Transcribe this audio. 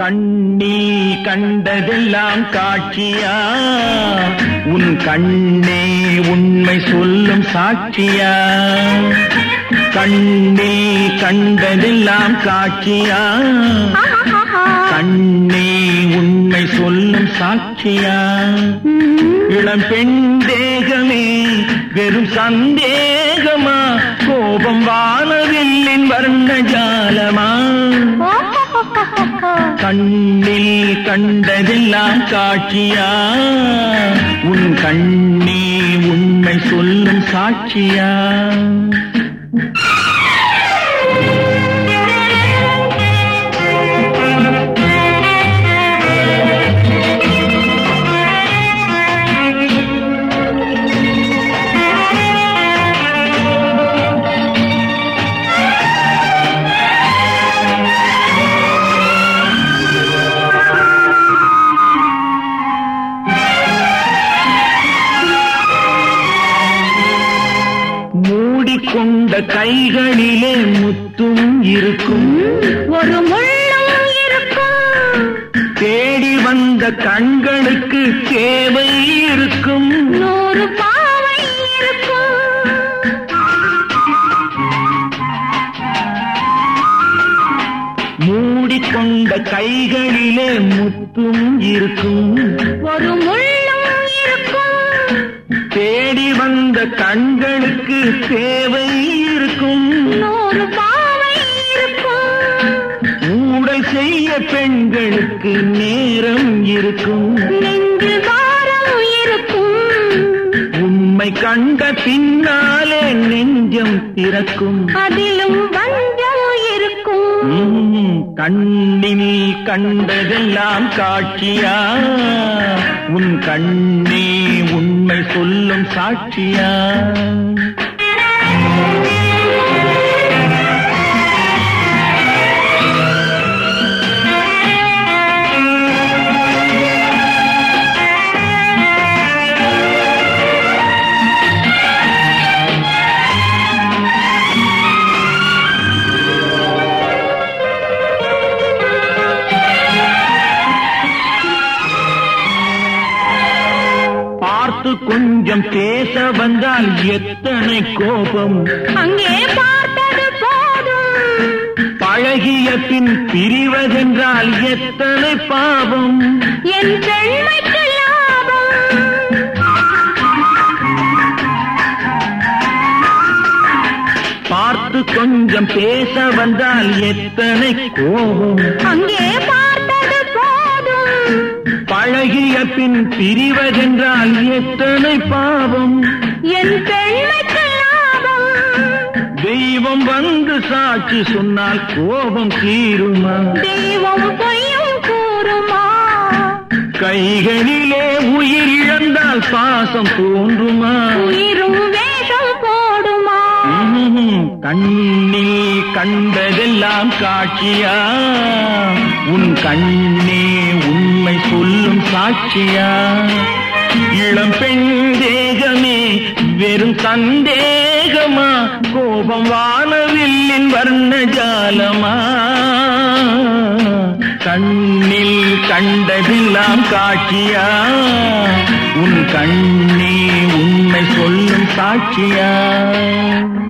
கண்ணி கண்டதெல்லாம் காட்சியா உன் கண்ணே உண்மை சொல்லும் சாட்சியா கண்ணே கண்டதெல்லாம் காட்சியா கண்ணே உண்மை சொல்லும் சாட்சியா இளம் பெண் தேகமே வெறும் சந்தேகமா கோபம் வானவில்லின் வர்ண ஜாலமா கண்ணில் கண்டதெல்லாம் காட்சியா உன் கண்ணே உண்மை சொல்லும் சாட்சியா மூடிக்கொண்ட கைகளிலே முத்தும் இருக்கும் ஒரு முள்ளும் இருக்கும் தேடி வந்த கண்களுக்கு தேவை இருக்கும் நூறு பாவை இருக்கும் மூடிக்கொண்ட கைகளிலே முத்தும் இருக்கும் ஒரு முள்ளும் இருக்கும் தேடி வந்த கண்களுக்கு தேவை இருக்கும் நூறு பாவை இருக்கும் ஊடல் செய்ய பெண்களுக்கு நேரம் இருக்கும் நெஞ்சு பாரம் இருக்கும் உண்மை கண்ட பின்னாலே நெஞ்சம் திறக்கும் அதிலும் வஞ்சம் இருக்கும் உம், கண்ணில் கண்டதெல்லாம் காட்சியா உன் கண்ணே உண்மை சொல்லும் சாட்சியா பார்த்து கொஞ்சம் பேச வந்தால் எத்தனை கோபம் அங்கே பார்த்தது போதும் பழகிய பின் பிரிவதென்றால் எத்தனை பாவம் என் பெண்மைக்கு லாபம் பார்த்து கொஞ்சம் பேச வந்தால் எத்தனை கோபம் அங்கே பார்த்தது போதும் பழகிய பின் பிரிவதென்றால் எத்தனை பாவம் என் பெண்மைக்கு லாபம் தெய்வம் வந்து சாட்சி சொன்னால் கோபம் தீருமா தெய்வம் பொய்யும் கூறுமா கைகளிலே உயிர் இழந்தால் பாசம் தோன்றுமா உயிரும் வேஷம் போடுமா உம், கண்ணில் கண்டதெல்லாம் காட்சியா உன் கண்ணே உண்மை சொல்லும் சாட்சியா இளம் பெண் தேகமே வெறும் சந்தேகமா கோபம் வானவில்லின் வர்ண ஜாலமா கண்ணில் கண்டதெல்லாம் காட்சியா உன் கண்ணே உண்மை சொல்லும் சாட்சியா